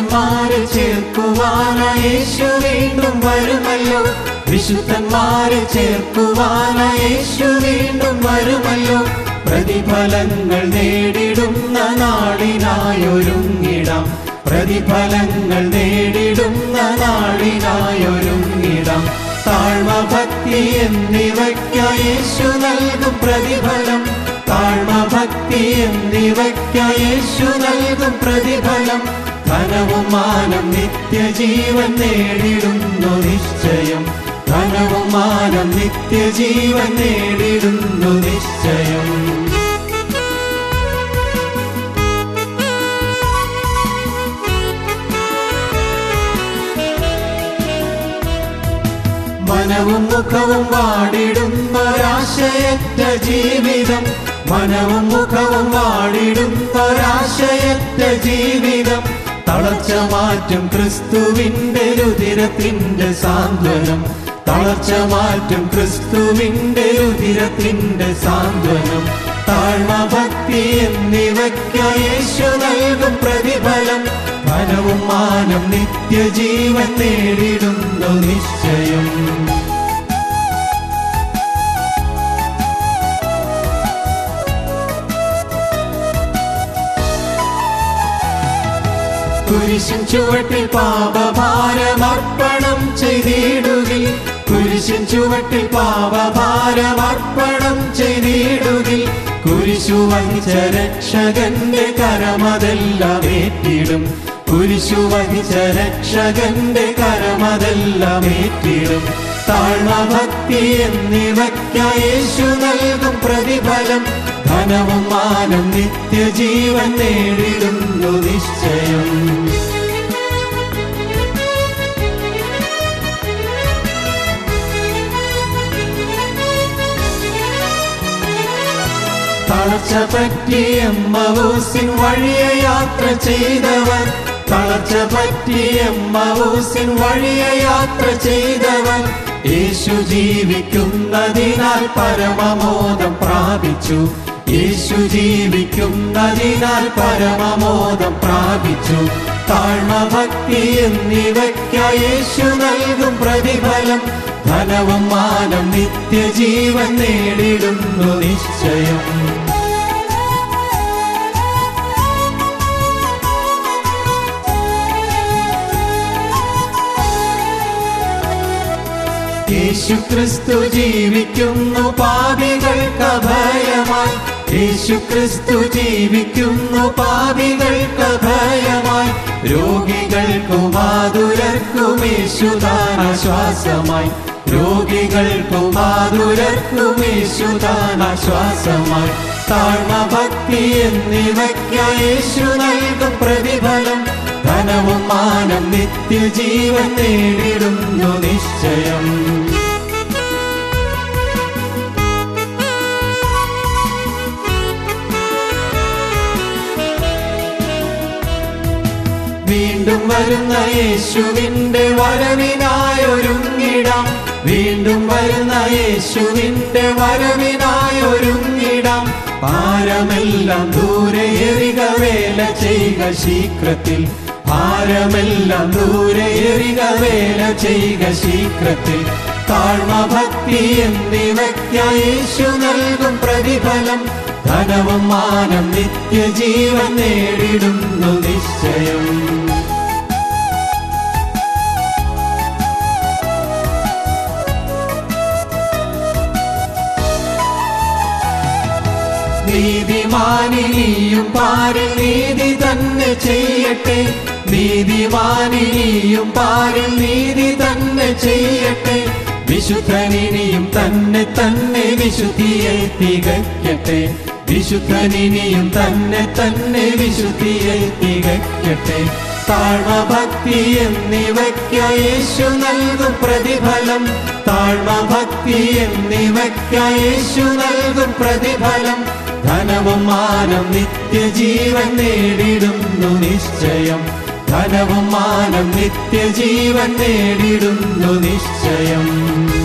വിശുദ്ധന്മാരെ ചേർക്കുവാനായി യേശു വീണ്ടും വരുമല്ലോ വിശുദ്ധന്മാരെ ചേർക്കുവാനായി യേശു വീണ്ടും വരുമല്ലോ പ്രതിഫലങ്ങൾ നേടിടുന്ന നാളിനായൊരുങ്ങിടാം പ്രതിഫലങ്ങൾ നേടിടുന്ന നാളിനായൊരുങ്ങിടാം താഴ്മ ഭക്തി എന്നിവയ്ക്കായി യേശു നൽകും പ്രതിഫലം താഴ്മ ഭക്തി എന്നിവയ്ക്കായി യേശു നൽകും പ്രതിഫലം ധനവും മാനം നിത്യജീവൻ നേടിടുന്നു നിശ്ചയം ധനവും മാനം നിത്യജീവൻ നേടിടുന്നു നിശ്ചയം മനവും മുഖവും വാടിടുന്നൊരാശയറ്റ ജീവിതം മനവും മുഖവും വാടിടുന്നൊരാശയറ്റ ജീവിതം തളർച്ച മാറ്റും ക്രിസ്തുവിന്റെ രുതിരത്തിന്റെ സാന്ത്വനം തളർച്ച മാറ്റും ക്രിസ്തുവിന്റെ രുതിരത്തിന്റെ സാന്ത്വനം താഴ്മ ഭക്തി എന്നിവയ്ക്കായി യേശു നൽകും പ്രതിഫലം ധനവും മാനം നിത്യജീവൻ നേടിടുന്നു നിശ്ചയം കുരിശിൻ ചുവട്ടിൽ പാപഭാരമർപ്പണം ചെയ്തിടുകിൽ കുരിശിൻ ചുവട്ടിൽ പാപഭാരമർപ്പണം ചെയ്തിടുകിൽ കുരിശു വഹിച്ച രക്ഷകന്റെ കരമതെല്ലാം ഏറ്റിടും കുരിശു വഹിച്ച രക്ഷകന്റെ കരമതെല്ലാം ഏറ്റിടും താഴ്മ ഭക്തി എന്നിവയ്ക്കായി യേശു നൽകും പ്രതിഫലം ധനവും മാനം നിത്യജീവൻ നേടിടുന്നു നിശ്ചയം തളർച്ച പറ്റിയ മവൂസിൻ വഴിയെ യാത്ര ചെയ്തവൻ തളർച്ച പറ്റിയ മവൂസിൻ വഴിയെ യാത്ര ചെയ്തവൻ യേശു ജീവിക്കുന്നതിനാൽ പരമമോദം പ്രാപിച്ചു യേശു ജീവിക്കുന്നതിനാൽ പരമമോദം പ്രാപിച്ചു താഴ്മ ഭക്തി എന്നിവയ്ക്കായി യേശു നൽകും പ്രതിഫലം ധനവും മാനം നിത്യജീവൻ നേടിടുന്നു നിശ്ചയം യേശു ക്രിസ്തു ജീവിക്കുന്നു പാപികൾക്ക് അഭയമായി യേശു ക്രിസ്തു ജീവിക്കുന്നു പാപികൾക്ക് അഭയമായി രോഗികൾക്കും മാതുരർക്കും യേശുദാന ശ്വാസമായി രോഗികൾക്കും മാതുരർക്കും യേശുദാന ശ്വാസമായി താഴ്മ ഭക്തി എന്നിവയ്ക്കായി യേശു നൽകും പ്രതിഫലം ധനവും മാനം നിത്യജീവൻ നേടിടുന്നു നിശ്ചയം വീണ്ടും വരുന്ന യേശുവിന്റെ വരവിനായൊരുങ്ങിടാം വീണ്ടും വരുന്ന യേശുവിന്റെ വരവിനായൊരുങ്ങിടാം ഭാരമെല്ലാം ദൂരെ എറിക വേല ചെയ്യുക ശീഘ്രത്തിൽ ഭാരമെല്ലാം ദൂരെ എറിക വേല ചെയ്യുക ശീഘ്രത്തിൽ താഴ്മ ഭക്തി എന്നിവയ്ക്കായി യേശു നൽകും പ്രതിഫലം ധനവും മാനം നിത്യജീവൻ നേടിടുന്നു നിശ്ചയം നീതിമാനിനിയും പാരിൽ നീതി തന്നെ ചെയ്യട്ടെ നീതിമാനിനിയും പാരിൽ നീതി തന്നെ ചെയ്യട്ടെ വിശുദ്ധനിനിയും തന്നെ തന്നെ വിശുദ്ധിയെ തികയ്ക്കട്ടെ വിശുദ്ധനിനിയും തന്നെ തന്നെ വിശുദ്ധിയെ തികയ്ക്കട്ടെ താഴ്മ ഭക്തി എന്നിവയ്ക്കായി യേശു നൽകും പ്രതിഫലം താഴ്മ ഭക്തി എന്നിവയ്ക്കായി യേശു നൽകും പ്രതിഫലം ധനവും മാനം നിത്യജീവൻ നേടിടുന്നു നിശ്ചയം ധനവും മാനം നിത്യജീവൻ നേടിടുന്നു നിശ്ചയം